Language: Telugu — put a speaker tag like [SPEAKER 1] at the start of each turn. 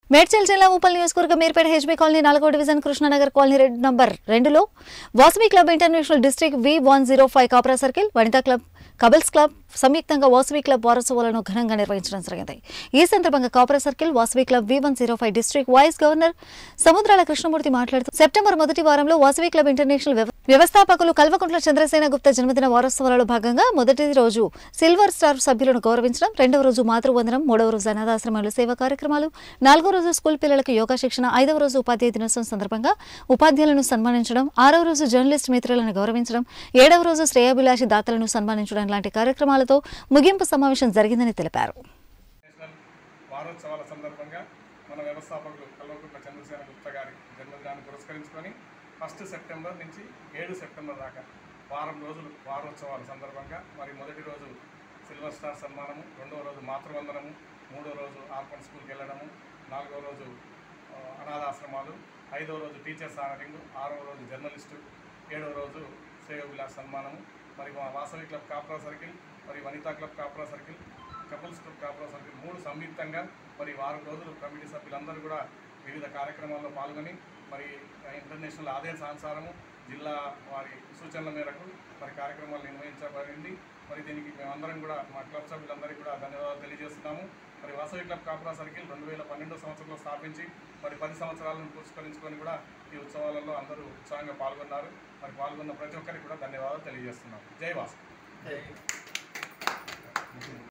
[SPEAKER 1] మేడ్చల్ జిల్లా ఉప్పల్ నియోజకవర్గం మీర్పేట హెచ్బీ కాలనీ నాలుగో division Krishnanagar colony road number రెండులో Vasavi club international district V one zero five Kapra circle Vanitha club couples club సంయుక్తంగా వాసవి క్లబ్ వారోత్సవాలను ఘనంగా నిర్వహించడం జరిగింది ఈ సందర్భంగా Kapra circle Vasavi club V one zero five district vice governor Samudrala Krishnamurthy మాట్లాడుతూ సెప్టెంబర్ మొదటి వారంలో వాసవి క్లబ్ ఇంటర్నేషనల్ వ్యవ- వ్యవస్థాపకులు కల్వకుంట్ల చంద్రసేన గుప్తా జన్మదిన వారోత్సవాలలో భాగంగా మొదటి రోజు సిల్వర్ స్టార్ సభ్యులను గౌరవించడం రెండవ రోజు మాతృవందనం మూడవ రోజు అనాథాశ్రమాలు సేవా కార్యక్రమాలు నాలుగో రోజు స్కూల్ పిల్లలకు యోగా శిక్షణ ఐదవ రోజు ఉపాధ్యాయ దినోత్సవం సందర్భంగా ఉపాధ్యాయులను సన్మానించడం ఆరవ రోజు జర్నలిస్ట్ మిత్రులను గౌరవించడం ఏడవ రోజు శ్రేయాభిలాషి దాతలను సన్మానించడం లాంటి కార్యక్రమాలతో ముగింపు సమావేశం జరిగిందని తెలిపారు
[SPEAKER 2] నేషనల్ వారోత్సవాల సందర్భంగా మన వ్యవస్థాపకులు కల్వకుంట్ల చంద్రసేన గుప్తా గారి జన్మదినాన్ని పురస్కరించుకొని ఫస్ట్ సెప్టెంబర్ నుంచి ఏడు సెప్టెంబర్ దాకా వారం రోజులు వారోత్సవాల సందర్భంగా మరి మొదటి రోజు సిల్వర్ స్టార్ సన్మానము రెండవ రోజు మాతృవందనము మూడో రోజు ఆర్పన్ స్కూల్కి వెళ్ళడము నాలుగో రోజు ఆ, అనాథాశ్రమాలు ఐదవ రోజు టీచర్స్ ఆనరింగ్ ఆరవ రోజు జర్నలిస్టు ఏడవ రోజు శ్రేయోభిలాష్ సన్మానము మరి మా వాసవి క్లబ్ కాప్రా సర్కిల్ మరి Vanitha club Kapra circle couples club Kapra circle మూడు సంయుక్తంగా మరి వారం రోజులు కమిటీ సభ్యులందరూ కూడా వివిధ కార్యక్రమాల్లో పాల్గొని మరి ఇంటర్నేషనల్ ఆదేశానుసారము జిల్లా వారి సూచనల మేరకు మరి కార్యక్రమాలు నిర్వహించబడింది మరి దీనికి మేమందరం కూడా మా క్లబ్ సభ్యులందరికీ కూడా ధన్యవాదాలు తెలియజేస్తున్నాము మరి వాసవి క్లబ్ కాపురా సర్కిల్ రెండు వేల పన్నెండో సంవత్సరంలో స్థాపించి మరి పది సంవత్సరాలను పురస్కరించుకొని కూడా ఈ ఉత్సవాలలో అందరూ ఉత్సాహంగా పాల్గొన్నారు మరి పాల్గొన్న ప్రతి ఒక్కరికి కూడా ధన్యవాదాలు తెలియజేస్తున్నాం జై వాసు